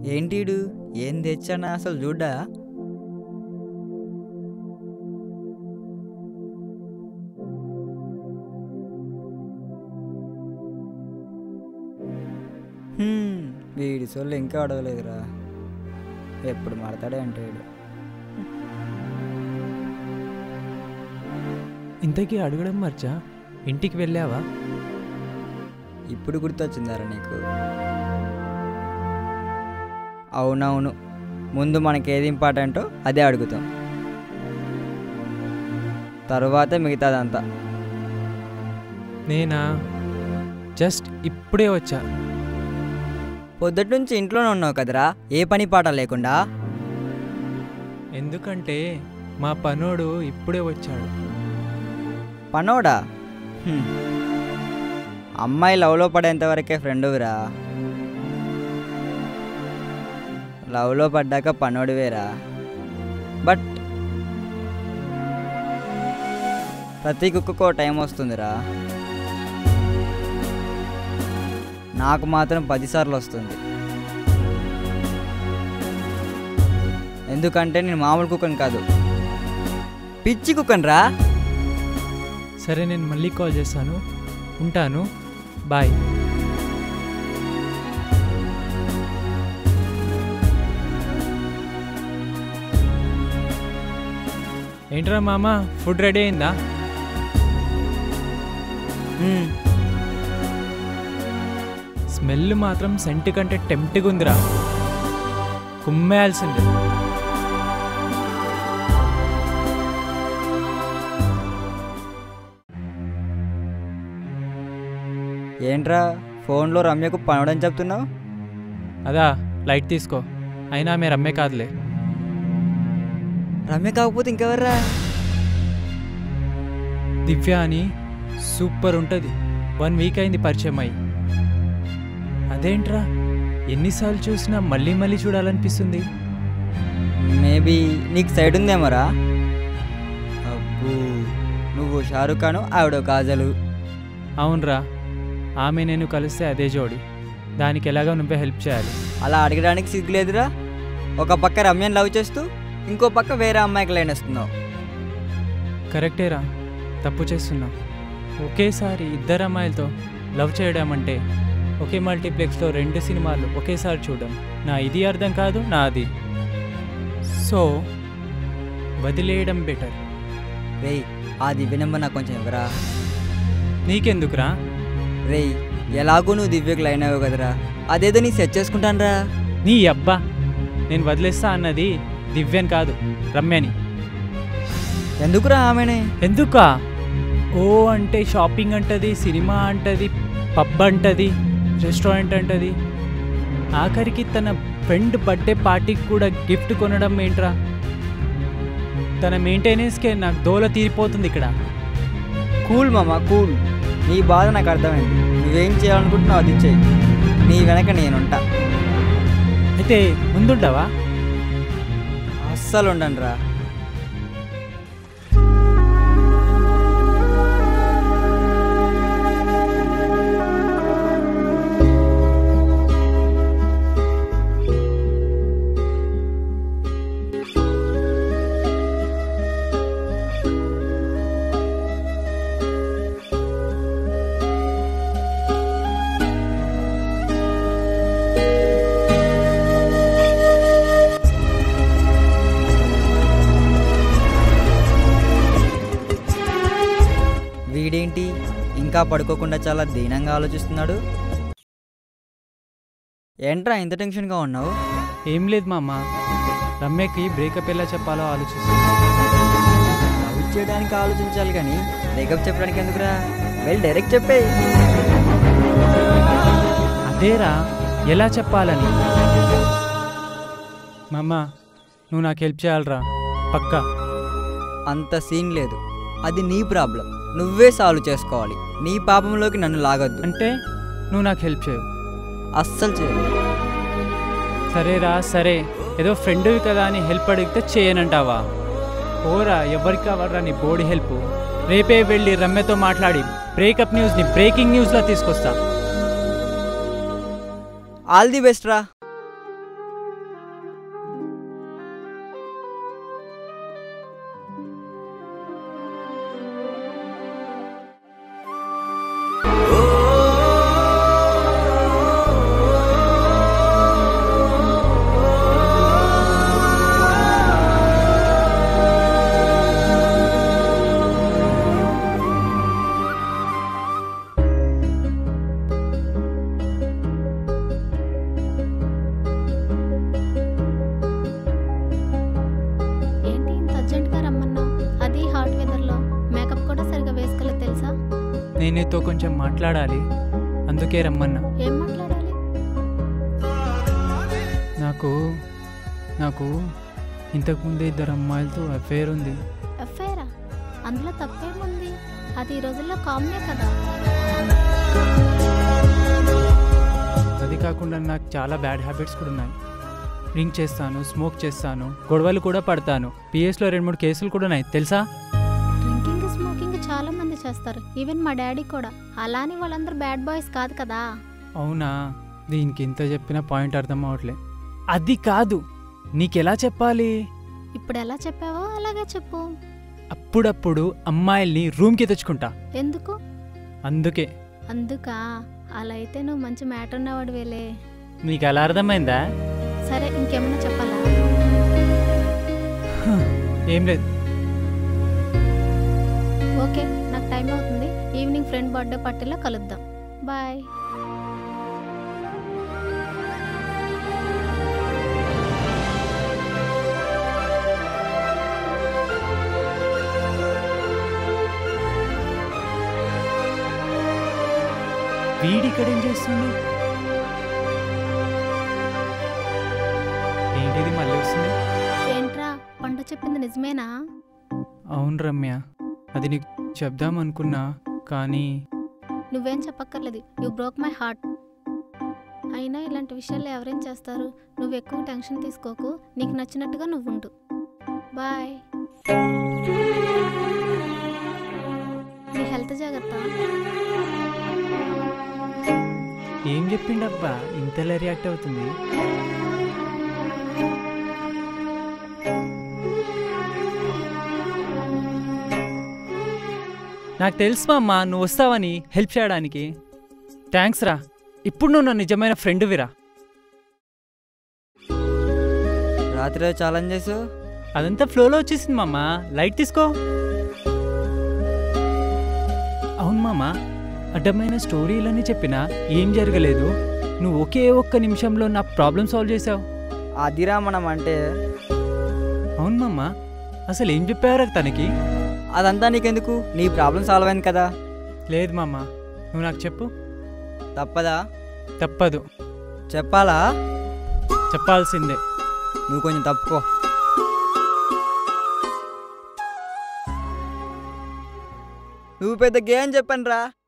ఏంటీడు ఏం తెచ్చానా అసలు చూడ్డా హ్మ్, వీడి సొల్లు ఇంకా అడగలేదురా ఎప్పుడు మాడతాడే అంటే వీడు ఇంతకీ అడగడం మర్చా ఇంటికి వెళ్ళావా ఇప్పుడు గుర్తొచ్చిందారా నీకు అవునవును ముందు మనకి ఏది ఇంపార్టెంటో అదే అడుగుతాం తరువాత మిగతాదంతా నేనా జస్ట్ ఇప్పుడే వచ్చా పొద్దుటి నుంచి ఇంట్లోనే ఉన్నావు కదరా ఏ పని పాట లేకుండా ఎందుకంటే మా పనోడు ఇప్పుడే వచ్చాడు పనోడా హ్మ్. అమ్మాయి లవ్లో పడేంత వరకే ఫ్రెండువిరా లవ్లో పడ్డాక పనోడివేరా బట్ ప్రతి కుక్కకో టైం వస్తుందిరా నాకు మాత్రం పదిసార్లు వస్తుంది ఎందుకంటే నేను మామూలు కుక్కని కాదు పిచ్చి కుక్కని రా సరే నేను మళ్ళీ కాల్ చేస్తాను ఉంటాను బాయ్ ఏంట్రా మామ ఫుడ్ రెడీ అయిందా హ్మ్. స్మెల్ మాత్రం సెంట్ కంటే టెంప్ట్గా ఉందిరా కుమ్మేయాల్సిందే ఏంట్రా ఫోన్లో రమ్యకు పనవడని చెప్తున్నావు అదా లైట్ తీసుకో అయినా మీరు అమ్మే కాదులే రమ్య కాకపోతే ఇంకెవర్రా దివ్య అని సూపర్ ఉంటుంది వన్ వీక్ అయింది పరిచయం అయ్యి అదేంట్రా ఎన్నిసార్లు చూసినా మళ్ళీ మళ్ళీ చూడాలనిపిస్తుంది మేబీ నీకు సైడ్ ఉందేమోరా అబ్బో నువ్వు షారుఖ్ ఖాను ఆవిడ కాజలు అవునరా ఆమె నేను కలిస్తే అదే జోడి దానికి ఎలాగో నువ్వే హెల్ప్ చేయాలి అలా అడగడానికి సిగ్గులేదురా ఒక పక్క రమ్యని లవ్ చేస్తూ ఇంకో పక్క వేరే అమ్మాయికి లైన్ వస్తున్నావు కరెక్టేరా తప్పు చేస్తున్నా ఒకేసారి ఇద్దరు అమ్మాయిలతో లవ్ చేయడం అంటే ఒకే మల్టీప్లెక్స్లో రెండు సినిమాలు ఒకేసారి చూడడం నా ఇది అర్థం కాదు నా అది సో వదిలేయడం బెటర్ రేయ్ ఆ దివ్య నెంబర్ నాకు కొంచెం ఇవ్వరా నీకెందుకురా రేయ్ ఎలాగో నువ్వు దివ్యకు లైన్ అవ్వవు కదరా అదేదో నీ సెట్ చేసుకుంటానురా నీ అబ్బా నేను వదిలేస్తా అన్నది దివ్యన్ కాదు రమ్యని ఎందుకురా ఆమెనే ఎందుకా ఓ అంటే షాపింగ్ అంటది సినిమా అంటది పబ్ అంటది రెస్టారెంట్ అంటది ఆఖరికి తన ఫ్రెండ్ బర్త్డే పార్టీకి కూడా గిఫ్ట్ కొనడం ఏంట్రా తన మెయింటెనెన్స్కే నాకు దోల తీరిపోతుంది ఇక్కడ కూల్ మామ కూల్ నీ బాధ నాకు అర్థమైంది నువ్వేం చేయాలనుకుంటున్నావు అది చెయ్యి నీ వెనక నేనుంటా అయితే ముందుంటావా అస్సలు ఉండను రా వీడేంటి ఇంకా పడుకోకుండా చాలా దీనంగా ఆలోచిస్తున్నాడు ఏంట్రా ఇంత టెన్షన్గా ఉన్నావు ఏం లేదు మామ రమ్యకి బ్రేకప్ ఎలా చెప్పాలో ఆలోచిస్తున్నా లవ్ చేయడానికి ఆలోచించాలి కానీ బ్రేకప్ చెప్పడానికి ఎందుకురా వెళ్ళి డైరెక్ట్ చెప్పే అదేరా ఎలా చెప్పాలని మామ నువ్వు నాకు హెల్ప్ చేయాలరా పక్కా అంత సీన్ లేదు అది నీ ప్రాబ్లం నువ్వే సాల్వ్ చేసుకోవాలి నీ పాపంలోకి నన్ను లాగొద్దు అంటే నువ్వు నాకు హెల్ప్ చేయవు అస్సలు చేయదు సరేరా సరే ఏదో ఫ్రెండ్వి కదా అని హెల్ప్ అడిగితే చేయనంటావా ఓరా ఎవరికి కావాలరా నీ బోడీ హెల్ప్ రేపే వెళ్ళి రమ్యతో మాట్లాడి బ్రేకప్ న్యూస్ని బ్రేకింగ్ న్యూస్లో తీసుకొస్తా ఆల్ ది బెస్ట్ రా నేను నీతో కొంచెం మాట్లాడాలి అందుకే రమ్మన్నా ఏం మాట్లాడాలి నాకు నాకు ఇంతకుముందే ఇద్దరు అమ్మాయిలతో అఫేర్ ఉంది ఎఫ్ఐఆరా అందులో తప్పేముంది అది ఈ రోజుల్లో కామనే కదా అది కాకుండా నాకు చాలా బ్యాడ్ హ్యాబిట్స్ కూడా ఉన్నాయి డ్రింక్ చేస్తాను స్మోక్ చేస్తాను గొడవలు కూడా పడతాను పిఎస్లో రెండు మూడు కేసులు కూడా ఉన్నాయి తెలుసా డ్రింకింగ్ స్మోకింగ్ చాలా మంది చేస్తారు ఈవెన్ మా డాడీ కూడా అలానే వాళ్ళందరూ బ్యాడ్ బాయ్స్ కాదు కదా అవునా దీనికి ఇంత చెప్పిన పాయింట్ అర్థం అవట్లే అది కాదు నీకెలా చెప్పాలి ఇప్పుడు ఎలా చెప్పావో అలాగే చెప్పు అప్పుడప్పుడు అమ్మాయిల్ని రూమ్కి తెచ్చుకుంటా ఎందుకు అందుకే అందుకా అలా అయితే నువ్వు మంచి మ్యాటర్ ఉన్నవాడు వేలే నీకు అలా అర్థమైందా సరే ఇంకేమైనా చెప్పాలా ఏం లేదు ఓకే నాకు టైం అవుతుంది ఈవినింగ్ ఫ్రెండ్ బర్త్డే పార్టీలో కలుద్దాం బాయ్ వీడి ఇక్కడ ఏం చేస్తుంది ఏంటిది మళ్ళీ వస్తుంది ఏంట్రా పంట చెప్పింది నిజమేనా అవును రమ్య అది నీకు చెప్దాం అనుకున్నా కానీ నువ్వేం చెప్పక్కర్లేదు యూ బ్రోక్ మై హార్ట్ అయినా ఇలాంటి విషయాలు ఎవరేం చేస్తారు నువ్వు ఎక్కువ టెన్షన్ తీసుకోకు నీకు నచ్చినట్టుగా నువ్వు ఉండు బాయ్ నీ హెల్త్ జాగ్రత్త ఏం చెప్పిండబ్బా ఇంతలా రియాక్ట్ అవుతుంది నాకు తెలుసు మా అమ్మ నువ్వు వస్తావని హెల్ప్ చేయడానికి థ్యాంక్స్ రా ఇప్పుడు నువ్వు నా నిజమైన ఫ్రెండ్విరా రాత్రి ఛాలెంజెస్ అదంతా ఫ్లోలో వచ్చేసింది మామ లైట్ తీసుకో అవును మామ అడ్డమైన స్టోరీలని చెప్పినా ఏం జరగలేదు నువ్వు ఒకే ఒక్క నిమిషంలో నా ప్రాబ్లం సాల్వ్ చేసావు అదిరా మనం అంటే అవును మామ అసలు ఏం చెప్పారా తనకి అదంతా నీకెందుకు నీ ప్రాబ్లం సాల్వ్ అయింది కదా లేదు మామ నువ్వు నాకు చెప్పు తప్పదా తప్పదు చెప్పాలా చెప్పాల్సిందే నువ్వు కొంచెం తప్పుకో నువ్వు పెద్ద గేమ్ చెప్పాను రా